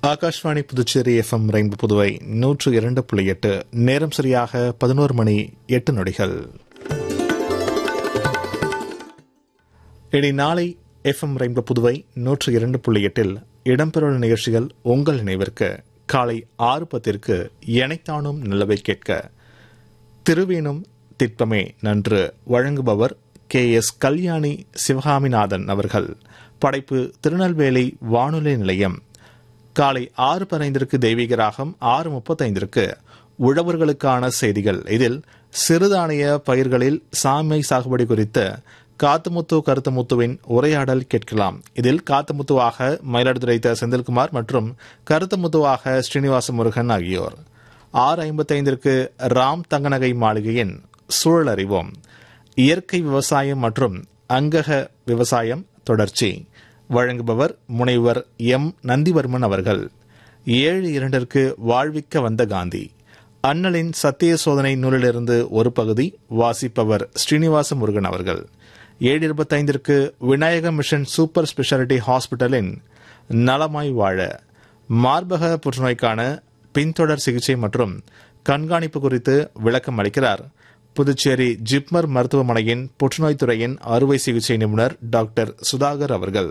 Akashvani Puducherry FM rainbow Puduvai நூற்று இரண்டு புள்ளி எட்டு நேரம் சரியாக பதினோரு மணி எட்டு நொடிகள் இனி நாளை எஃப்எம் ரெயின்பு புதுவை நூற்று இரண்டு புள்ளி எட்டில் இடம்பெறவுள்ள நிகழ்ச்சிகள் உங்கள் நினைவிற்கு காலை ஆறு பத்திற்கு எனைத்தானும் நிலவை கேட்க திருவேணும் திட்பமே நன்று வழங்குபவர் கே எஸ் கல்யாணி சிவகாமிநாதன் அவர்கள் படைப்பு திருநெல்வேலி வானொலி நிலையம் காலை ஆறு பதினைந்திற்கு தெய்வீக ராகம் ஆறு முப்பத்தைந்திற்கு உழவர்களுக்கான செய்திகள் இதில் சிறுதானிய பயிர்களில் சாமை சாகுபடி குறித்து காத்துமுத்து கருத்தமுத்துவின் உரையாடல் கேட்கலாம் இதில் காத்துமுத்துவாக மயிலாடுதுறை த. செந்தில்குமார் மற்றும் கருத்தமுத்துவாக ஸ்ரீனிவாச முருகன் ஆகியோர் ஆறு ஐம்பத்தைந்திற்கு ராம் தங்கநகை மாளிகையின் சூழல் அறிவோம் இயற்கை விவசாயம் மற்றும் அங்கக விவசாயம் தொடர்ச்சி வழங்குபவர் முனைவர் எம் நந்திவர்மன் அவர்கள் ஏழு இரண்டிற்கு வாழ்விக்க வந்த காந்தி அண்ணலின் சத்திய சோதனை நூலிலிருந்து ஒரு பகுதி வாசிப்பவர் ஸ்ரீனிவாச முருகன் அவர்கள் ஏழு இருபத்தைந்திற்கு விநாயக மிஷன் சூப்பர் ஸ்பெஷாலிட்டி ஹாஸ்பிட்டலின் நலமாய் வாழ மார்பக புற்றுநோய்க்கான பின்தொடர் சிகிச்சை மற்றும் கண்காணிப்பு குறித்து விளக்கம் அளிக்கிறார் புதுச்சேரி ஜிப்மர் மருத்துவமனையின் புற்றுநோய் துறையின் அறுவை சிகிச்சை நிபுணர் டாக்டர் சுதாகர் அவர்கள்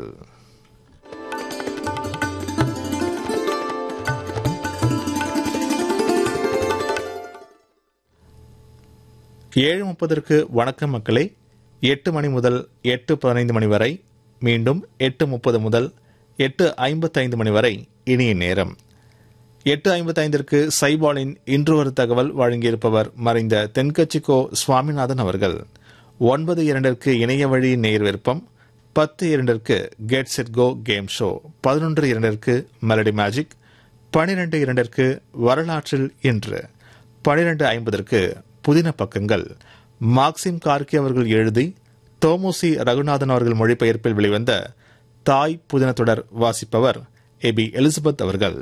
ஏழு முப்பதற்கு வணக்கம் மக்களே எட்டு மணி முதல் எட்டு பதினைந்து மணி வரை மீண்டும் எட்டு முப்பது முதல் எட்டு ஐம்பத்தைந்து மணி வரை இனிய நேரம் எட்டு ஐம்பத்தைந்திற்கு சைபாலின் இன்று ஒரு தகவல் வழங்கியிருப்பவர் மறைந்த தென்கட்சிக்கோ சுவாமிநாதன் அவர்கள் ஒன்பது இரண்டிற்கு இணைய வழி நேர் விருப்பம் பத்து இரண்டிற்கு get set go game show பதினொன்று இரண்டிற்கு மெலடி மேஜிக் பனிரெண்டு இரண்டிற்கு வரலாற்றில் இன்று பனிரெண்டு ஐம்பதற்கு புதின பக்கங்கள் மார்க்சிம் கார்கி அவர்கள் எழுதி தோமோசி ரகுநாதன் அவர்கள் மொழிபெயர்ப்பில் வெளிவந்த தாய் புதின தொடர் வாசிப்பவர் ஏ பி எலிசபெத் அவர்கள்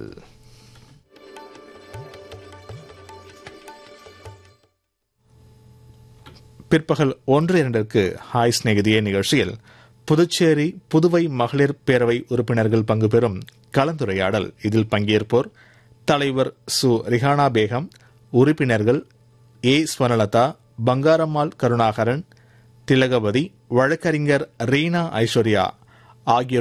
பிற்பகல் ஒன்று இரண்டிற்கு ஹாய் ஸ்நேகிதியே நிகழ்ச்சியில் புதுச்சேரி புதுவை மகளிர் பேரவை உறுப்பினர்கள் பங்கு பெறும் கலந்துரையாடல் இதில் பங்கேற்போர் தலைவர் சு ரிஹானா பேகம் உறுப்பினர்கள் ஏ ஸ்வனலதா பங்காரம்மாள் கருணாகரன் திலகவதி வழக்கறிஞர் ரீனா ஐஸ்வர்யா ஆகியோர்